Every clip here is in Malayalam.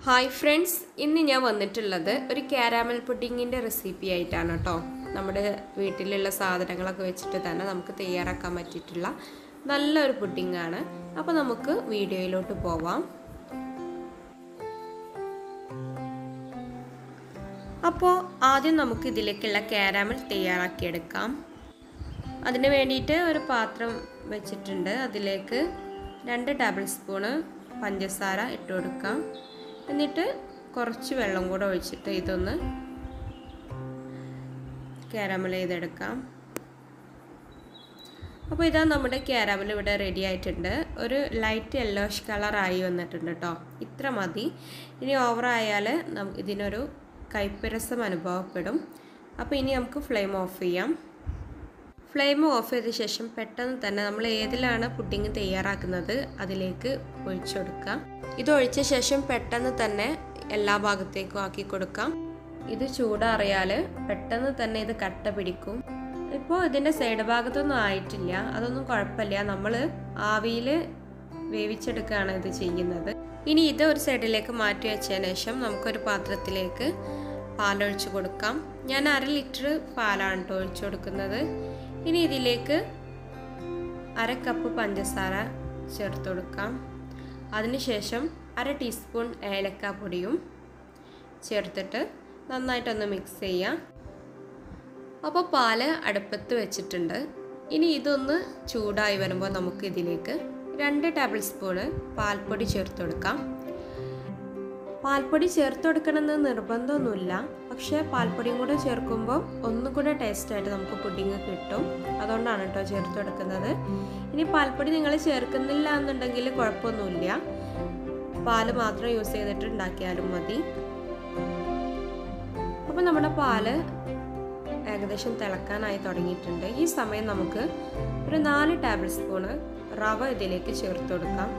ഹായ് ഫ്രണ്ട്സ് ഇന്ന് ഞാൻ വന്നിട്ടുള്ളത് ഒരു കാരാമൽ പുഡിങ്ങിൻ്റെ റെസിപ്പി ആയിട്ടാണ് കേട്ടോ നമ്മുടെ വീട്ടിലുള്ള സാധനങ്ങളൊക്കെ വെച്ചിട്ട് തന്നെ നമുക്ക് തയ്യാറാക്കാൻ പറ്റിയിട്ടുള്ള നല്ലൊരു പുഡിങ്ങാണ് അപ്പോൾ നമുക്ക് വീഡിയോയിലോട്ട് പോവാം അപ്പോൾ ആദ്യം നമുക്ക് ഇതിലേക്കുള്ള കാരാമൽ തയ്യാറാക്കിയെടുക്കാം അതിന് വേണ്ടിയിട്ട് ഒരു പാത്രം വെച്ചിട്ടുണ്ട് അതിലേക്ക് രണ്ട് ടേബിൾ സ്പൂണ് പഞ്ചസാര ഇട്ട് കൊടുക്കാം എന്നിട്ട് കുറച്ച് വെള്ളം കൂടെ ഒഴിച്ചിട്ട് ഇതൊന്ന് കാരാമൽ ചെയ്തെടുക്കാം അപ്പോൾ ഇതാ നമ്മുടെ കാരാമൽ ഇവിടെ റെഡി ആയിട്ടുണ്ട് ഒരു ലൈറ്റ് യെല്ലോഷ് കളറായി വന്നിട്ടുണ്ട് കേട്ടോ ഇത്ര മതി ഇനി ഓവറായാൽ നമുക്ക് ഇതിനൊരു കയ്പ്പരസം അനുഭവപ്പെടും അപ്പോൾ ഇനി നമുക്ക് ഫ്ലെയിം ഓഫ് ചെയ്യാം ഫ്ലെയിം ഓഫ് ചെയ്ത ശേഷം പെട്ടെന്ന് തന്നെ നമ്മൾ ഏതിലാണ് പുഡിങ് തയ്യാറാക്കുന്നത് അതിലേക്ക് ഒഴിച്ചു കൊടുക്കാം ഇത് ഒഴിച്ച ശേഷം പെട്ടെന്ന് തന്നെ എല്ലാ ഭാഗത്തേക്കും ആക്കി കൊടുക്കാം ഇത് ചൂടറിയാൽ പെട്ടെന്ന് തന്നെ ഇത് കട്ട പിടിക്കും ഇപ്പോൾ ഇതിൻ്റെ സൈഡ് ഭാഗത്തൊന്നും ആയിട്ടില്ല അതൊന്നും കുഴപ്പമില്ല നമ്മൾ ആവിയിൽ വേവിച്ചെടുക്കുകയാണ് ഇത് ചെയ്യുന്നത് ഇനി ഇത് ഒരു സൈഡിലേക്ക് മാറ്റി വെച്ചതിന് ശേഷം നമുക്കൊരു പാത്രത്തിലേക്ക് പാലൊഴിച്ച് കൊടുക്കാം ഞാൻ അര ലിറ്റർ പാലാണ് കേട്ടോ ഒഴിച്ചു കൊടുക്കുന്നത് ഇനി ഇതിലേക്ക് അര കപ്പ് പഞ്ചസാര ചേർത്ത് കൊടുക്കാം അതിനുശേഷം അര ടീസ്പൂൺ ഏലക്കാപ്പൊടിയും ചേർത്തിട്ട് നന്നായിട്ടൊന്ന് മിക്സ് ചെയ്യാം അപ്പോൾ പാല് അടുപ്പത്ത് വെച്ചിട്ടുണ്ട് ഇനി ഇതൊന്ന് ചൂടായി വരുമ്പോൾ നമുക്ക് ഇതിലേക്ക് രണ്ട് ടേബിൾ സ്പൂണ് പാൽപ്പൊടി ചേർത്ത് കൊടുക്കാം പാൽപ്പൊടി ചേർത്ത് കൊടുക്കണമെന്ന് നിർബന്ധമൊന്നുമില്ല പക്ഷേ പാൽപ്പൊടിയും കൂടെ ചേർക്കുമ്പോൾ ഒന്നും കൂടെ ടേസ്റ്റായിട്ട് നമുക്ക് പുഡിങ് കിട്ടും അതുകൊണ്ടാണ് കേട്ടോ ചേർത്ത് കൊടുക്കുന്നത് ഇനി പാൽപ്പൊടി നിങ്ങൾ ചേർക്കുന്നില്ല എന്നുണ്ടെങ്കിൽ കുഴപ്പമൊന്നുമില്ല പാല് മാത്രം യൂസ് ചെയ്തിട്ട് ഉണ്ടാക്കിയാലും മതി അപ്പോൾ നമ്മുടെ പാല് ഏകദേശം തിളക്കാനായി തുടങ്ങിയിട്ടുണ്ട് ഈ സമയം നമുക്ക് ഒരു നാല് ടേബിൾ സ്പൂണ് റവ ഇതിലേക്ക് ചേർത്ത് കൊടുക്കാം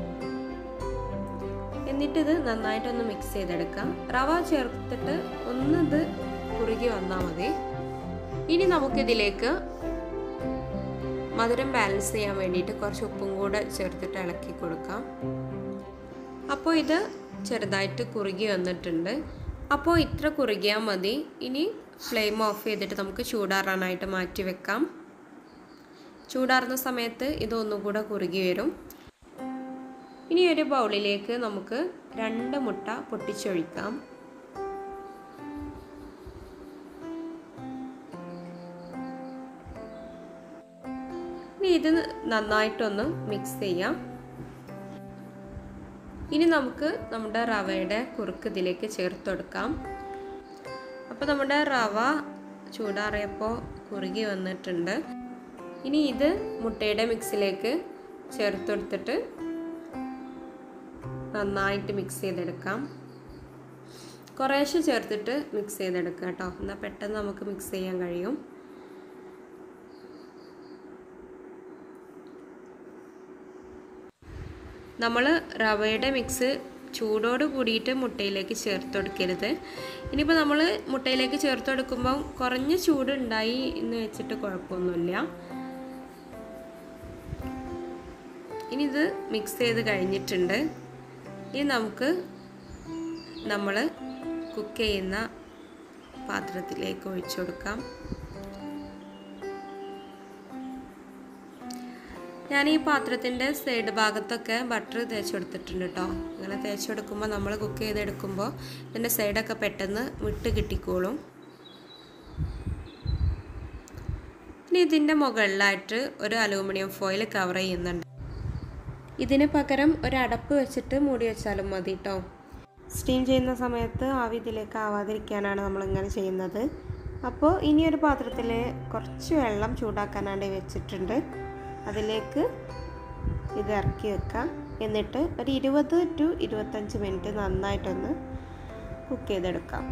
എന്നിട്ടിത് നന്നായിട്ടൊന്ന് മിക്സ് ചെയ്തെടുക്കാം റവ ചേർത്തിട്ട് ഒന്നിത് കുറുകി വന്നാൽ മതി ഇനി നമുക്കിതിലേക്ക് മധുരം ബാലൻസ് ചെയ്യാൻ വേണ്ടിയിട്ട് കുറച്ച് ഉപ്പും കൂടെ ചേർത്തിട്ട് ഇളക്കി കൊടുക്കാം അപ്പോൾ ഇത് ചെറുതായിട്ട് കുറുകി വന്നിട്ടുണ്ട് അപ്പോൾ ഇത്ര കുറുകിയാൽ മതി ഇനി ഫ്ലെയിം ഓഫ് ചെയ്തിട്ട് നമുക്ക് ചൂടാറാനായിട്ട് മാറ്റി വെക്കാം ചൂടാറുന്ന സമയത്ത് ഇത് ഒന്നുകൂടെ കുറുകി വരും ഇനി ഒരു ബൗളിലേക്ക് നമുക്ക് രണ്ട് മുട്ട പൊട്ടിച്ചൊഴിക്കാം ഇനി ഇത് നന്നായിട്ടൊന്ന് മിക്സ് ചെയ്യാം ഇനി നമുക്ക് നമ്മുടെ റവയുടെ കുറുക്ക് ഇതിലേക്ക് ചേർത്ത് കൊടുക്കാം അപ്പോൾ നമ്മുടെ റവ ചൂടാറിയപ്പോൾ കുറുകി വന്നിട്ടുണ്ട് ഇനി ഇത് മുട്ടയുടെ മിക്സിലേക്ക് ചേർത്ത് കൊടുത്തിട്ട് നന്നായിട്ട് മിക്സ് ചെയ്തെടുക്കാം കുറേശ്ശെ ചേർത്തിട്ട് മിക്സ് ചെയ്തെടുക്കുക കേട്ടോ എന്നാൽ പെട്ടെന്ന് നമുക്ക് മിക്സ് ചെയ്യാൻ കഴിയും നമ്മൾ റവയുടെ മിക്സ് ചൂടോട് കൂടിയിട്ട് മുട്ടയിലേക്ക് ചേർത്ത് കൊടുക്കരുത് ഇനിയിപ്പോൾ നമ്മൾ മുട്ടയിലേക്ക് ചേർത്ത് കൊടുക്കുമ്പോൾ കുറഞ്ഞ ചൂട് ഉണ്ടായി എന്ന് വെച്ചിട്ട് കുഴപ്പമൊന്നുമില്ല ഇനി ഇത് മിക്സ് ചെയ്ത് കഴിഞ്ഞിട്ടുണ്ട് ഇനി നമുക്ക് നമ്മൾ കുക്ക് ചെയ്യുന്ന പാത്രത്തിലേക്ക് ഒഴിച്ചു കൊടുക്കാം ഞാൻ ഈ പാത്രത്തിൻ്റെ സൈഡ് ഭാഗത്തൊക്കെ ബട്ടർ തേച്ച് കൊടുത്തിട്ടുണ്ട് കേട്ടോ അങ്ങനെ തേച്ച് കൊടുക്കുമ്പോൾ നമ്മൾ കുക്ക് ചെയ്തെടുക്കുമ്പോൾ ഇതിൻ്റെ സൈഡൊക്കെ പെട്ടെന്ന് വിട്ട് കിട്ടിക്കോളും ഇനി ഇതിൻ്റെ മുകളിലായിട്ട് ഒരു അലൂമിനിയം ഫോയിൽ കവർ ചെയ്യുന്നുണ്ട് ഇതിന് പകരം ഒരു അടപ്പ് വെച്ചിട്ട് മൂടി വെച്ചാലും മതി കേട്ടോ സ്റ്റീം ചെയ്യുന്ന സമയത്ത് ആവി ഇതിലേക്ക് ആവാതിരിക്കാനാണ് നമ്മളിങ്ങനെ ചെയ്യുന്നത് അപ്പോൾ ഇനി ഒരു പാത്രത്തിൽ കുറച്ച് വെള്ളം ചൂടാക്കാനാണ്ട് വെച്ചിട്ടുണ്ട് അതിലേക്ക് ഇത് ഇറക്കി വെക്കാം എന്നിട്ട് ഒരു ഇരുപത് ടു ഇരുപത്തഞ്ച് മിനിറ്റ് നന്നായിട്ടൊന്ന് കുക്ക് ചെയ്തെടുക്കാം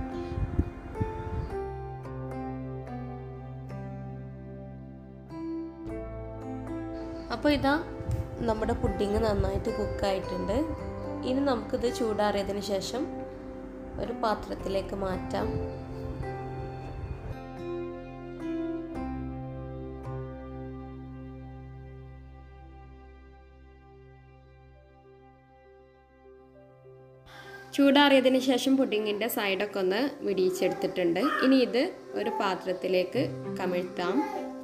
അപ്പോൾ ഇതാ നമ്മുടെ പുഡിങ് നന്നായിട്ട് കുക്കായിട്ടുണ്ട് ഇനി നമുക്കിത് ചൂടാറിയതിന് ശേഷം ഒരു പാത്രത്തിലേക്ക് മാറ്റാം ചൂടാറിയതിന് ശേഷം പുഡിങ്ങിൻ്റെ സൈഡൊക്കെ ഒന്ന് വിടിയിച്ചെടുത്തിട്ടുണ്ട് ഇനി ഇത് ഒരു പാത്രത്തിലേക്ക് കമിഴ്ത്താം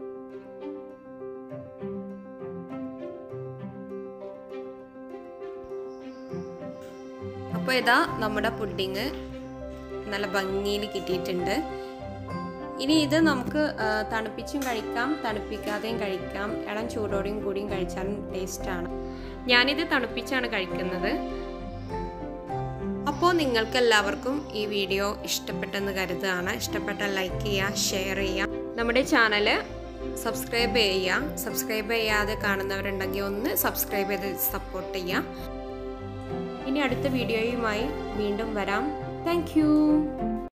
അപ്പോൾ ഇതാ നമ്മുടെ പുഡിങ് നല്ല ഭംഗിയിൽ കിട്ടിയിട്ടുണ്ട് ഇനി ഇത് നമുക്ക് തണുപ്പിച്ചും കഴിക്കാം തണുപ്പിക്കാതെയും കഴിക്കാം ഇളം ചൂടോടെയും കൂടിയും കഴിച്ചാലും ടേസ്റ്റാണ് ഞാനിത് തണുപ്പിച്ചാണ് കഴിക്കുന്നത് അപ്പോൾ നിങ്ങൾക്ക് എല്ലാവർക്കും ഈ വീഡിയോ ഇഷ്ടപ്പെട്ടെന്ന് കരുതുകയാണ് ഇഷ്ടപ്പെട്ട ലൈക്ക് ചെയ്യുക ഷെയർ ചെയ്യുക നമ്മുടെ ചാനൽ സബ്സ്ക്രൈബ് ചെയ്യുക സബ്സ്ക്രൈബ് ചെയ്യാതെ കാണുന്നവരുണ്ടെങ്കിൽ ഒന്ന് സബ്സ്ക്രൈബ് ചെയ്ത് സപ്പോർട്ട് ചെയ്യുക ഇനി അടുത്ത വീഡിയോയുമായി വീണ്ടും വരാം താങ്ക്